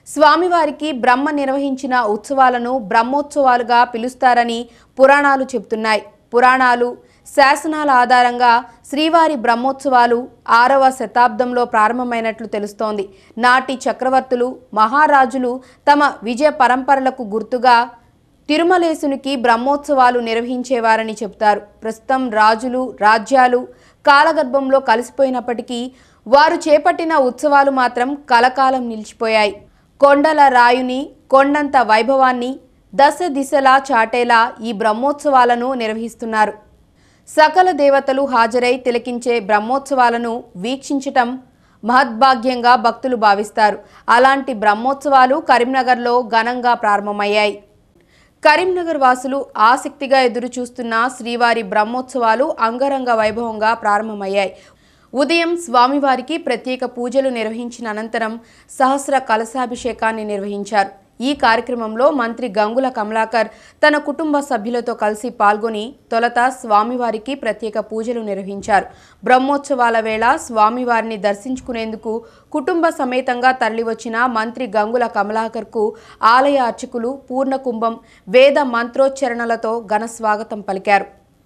స్వామివారికి బ్రహ్మ నిర్వహించిన ఉత్సవాలను బ్రహ్మోత్సవాలుగా పిలుస్తారని పురాణాలు చెబుతున్నాయి పురాణాలు శాసనాల ఆధారంగా శ్రీవారి బ్రహ్మోత్సవాలు ఆరవ శతాబ్దంలో ప్రారంభమైనట్లు తెలుస్తోంది నాటి చక్రవర్తులు మహారాజులు తమ విజయ పరంపరలకు గుర్తుగా తిరుమలేసునికి బ్రహ్మోత్సవాలు నిర్వహించేవారని చెబుతారు ప్రస్తుతం రాజులు రాజ్యాలు కాలగర్భంలో కలిసిపోయినప్పటికీ వారు చేపట్టిన ఉత్సవాలు మాత్రం కలకాలం నిలిచిపోయాయి కొండల రాయుని కొండంత వైభవాన్ని దశ దిశలా చాటేలా ఈ బ్రహ్మోత్సవాలను నిర్వహిస్తున్నారు సకల దేవతలు హాజరై తిలకించే బ్రహ్మోత్సవాలను వీక్షించటం మహద్భాగ్యంగా భక్తులు భావిస్తారు అలాంటి బ్రహ్మోత్సవాలు కరీంనగర్లో ఘనంగా ప్రారంభమయ్యాయి కరీంనగర్ వాసులు ఆసక్తిగా ఎదురు చూస్తున్న శ్రీవారి బ్రహ్మోత్సవాలు అంగరంగ వైభవంగా ప్రారంభమయ్యాయి ఉదయం స్వామివారికి ప్రత్యేక పూజలు నిర్వహించిన అనంతరం సహస్ర కలశాభిషేకాన్ని నిర్వహించారు ఈ కార్యక్రమంలో మంత్రి గంగుల కమలాకర్ తన కుటుంబ సభ్యులతో కలిసి పాల్గొని తొలత స్వామివారికి ప్రత్యేక పూజలు నిర్వహించారు బ్రహ్మోత్సవాల వేళ స్వామివారిని దర్శించుకునేందుకు కుటుంబ సమేతంగా తరలివచ్చిన మంత్రి గంగుల కమలాకర్కు ఆలయ అర్చకులు పూర్ణ కుంభం వేద మంత్రోచ్చరణలతో ఘన స్వాగతం పలికారు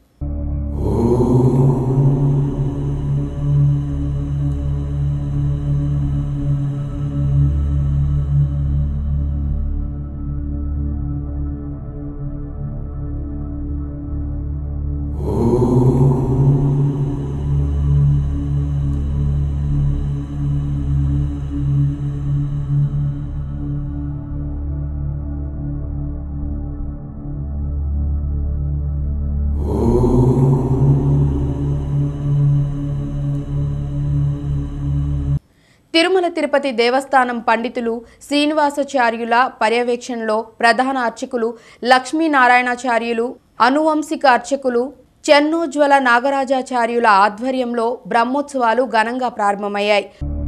తిరుమల తిరుపతి దేవస్థానం పండితులు శ్రీనివాసాచార్యుల పర్యవేక్షణలో ప్రధాన అర్చకులు లక్ష్మీనారాయణాచార్యులు అనువంశిక అర్చకులు చెన్నోజ్వల నాగరాజాచార్యుల ఆధ్వర్యంలో బ్రహ్మోత్సవాలు ఘనంగా ప్రారంభమయ్యాయి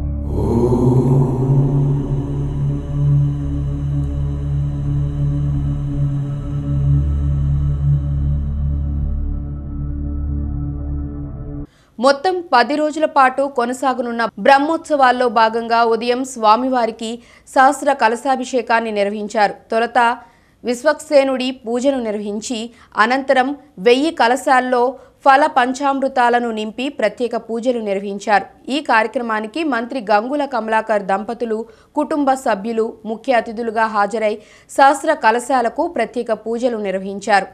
మొత్తం పది రోజుల పాటు కొనసాగనున్న బ్రహ్మోత్సవాల్లో భాగంగా ఉదయం స్వామివారికి సహస్ర కలశాభిషేకాన్ని నిర్వహించారు తొలుత విశ్వక్సేనుడి పూజను నిర్వహించి అనంతరం వెయ్యి కలశాల్లో ఫల పంచామృతాలను నింపి ప్రత్యేక పూజలు నిర్వహించారు ఈ కార్యక్రమానికి మంత్రి గంగుల కమలాకర్ దంపతులు కుటుంబ సభ్యులు ముఖ్య అతిథులుగా హాజరై సహస్ర కలశాలకు ప్రత్యేక పూజలు నిర్వహించారు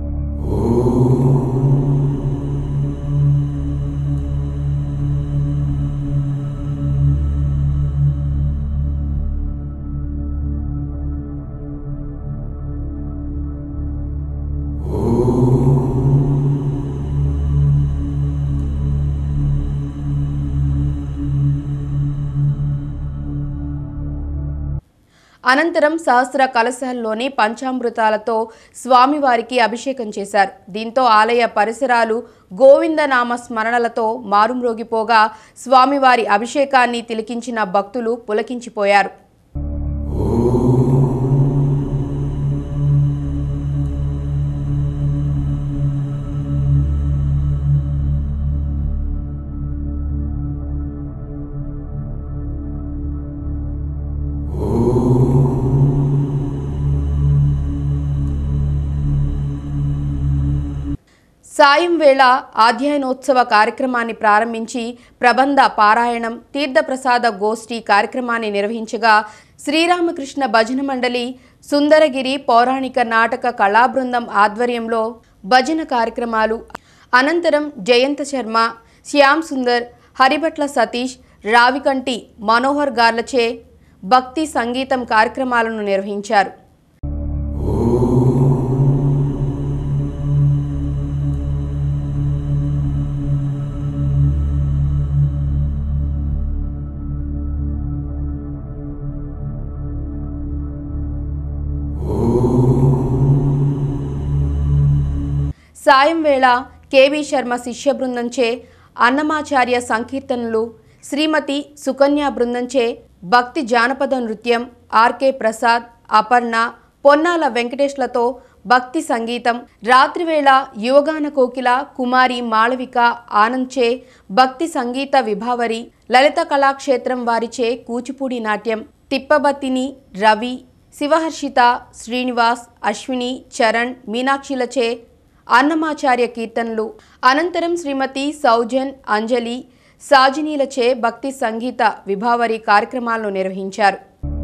అనంతరం సహస్ర కలశాల్లోని పంచామృతాలతో స్వామివారికి అభిషేకం చేశారు దీంతో ఆలయ పరిసరాలు గోవిందనామ స్మరణలతో మారుమ్రోగిపోగా స్వామివారి అభిషేకాన్ని తిలకించిన భక్తులు పులకించిపోయారు సాయం వేళ అధ్యయనోత్సవ కార్యక్రమాన్ని ప్రారంభించి ప్రబంధ పారాయణం తీర్థప్రసాద గోష్ఠి కార్యక్రమాన్ని నిర్వహించగా శ్రీరామకృష్ణ భజన మండలి సుందరగిరి పౌరాణిక నాటక కళాబృందం ఆధ్వర్యంలో భజన కార్యక్రమాలు అనంతరం జయంత శర్మ శ్యామ్ సుందర్ హరిభట్ల సతీష్ రావికంటి మనోహర్ గార్లచే భక్తి సంగీతం కార్యక్రమాలను నిర్వహించారు సాయం వేళ కేవీ శర్మ శిష్య బృందంచే అన్నమాచార్య సంకీర్తనలు శ్రీమతి సుకన్య బృందంచే భక్తి జానపద నృత్యం ఆర్కే ప్రసాద్ అపర్ణ పొన్నాల వెంకటేష్లతో భక్తి సంగీతం రాత్రివేళ యువగాన కోకిల కుమారి మాళవిక ఆనంద్చే భక్తి సంగీత విభావరి లలిత కళాక్షేత్రం వారిచే కూచిపూడి నాట్యం తిప్పబతిని రవి శివహర్షిత శ్రీనివాస్ అశ్విని చరణ్ మీనాక్షిలచే అన్నమాచార్య కీర్తనలు అనంతరం శ్రీమతి సౌజన్ అంజలి సాజినీలచే భక్తి సంగీత విభావరి కార్యక్రమాలను నిర్వహించారు